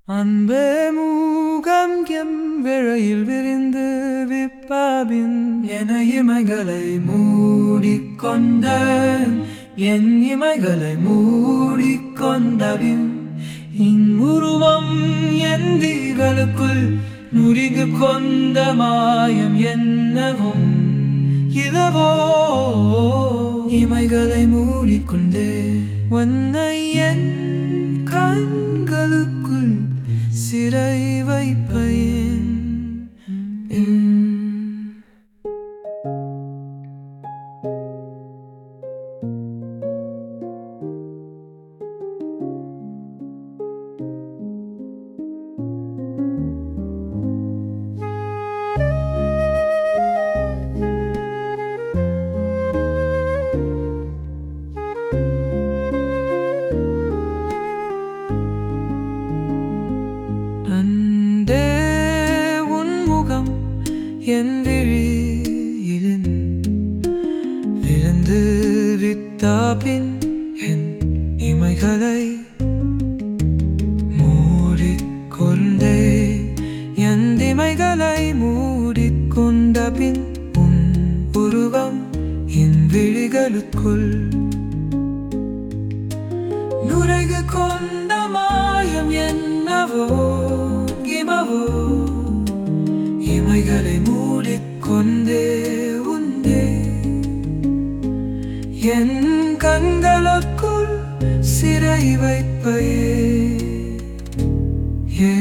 அன்பே மூகம் எம்விழையில் விரிந்து விப்பாபின் என இமைகளை மூடிக்கொண்ட என் இமைகளை மூடிக்கொண்டபின் இன்முருவம் என் தீகளுக்குள் நுரிகு கொண்ட மாயம் என்னவும் இரவோ இமைகளை மூடிக்கொண்டே உன்னை என் கண்களுக்குள் சிறை வைப்பேன் அந்தே உன் முகம் என் விழியில் விழுந்து வித்தாபின் என் இமைகளை மூடிக்கொண்டே என் இமைகளை மூடிக்கொண்ட பின் உன் உருவம் என் விழிகளுக்குள் நுரைகு கொண்ட மாயம் என்னவோ இமவோ இமைகளை மூடிக்கொண்டே உண்டே என் கண்களுக்குள் சிறை வைப்பையே ஏ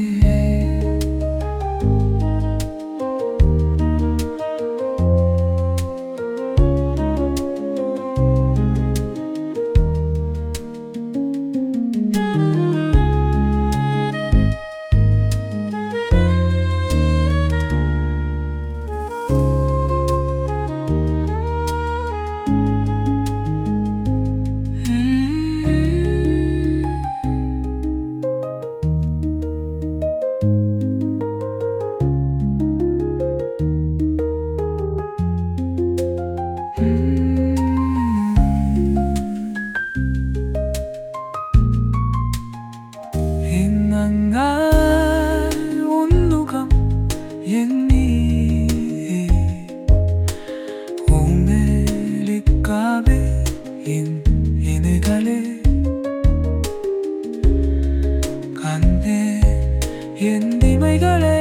எங்கங்காய் உன்னுகம் எண்ணி உமேலிக்காவே என் இணைகளே கண்டே என் இமைகளே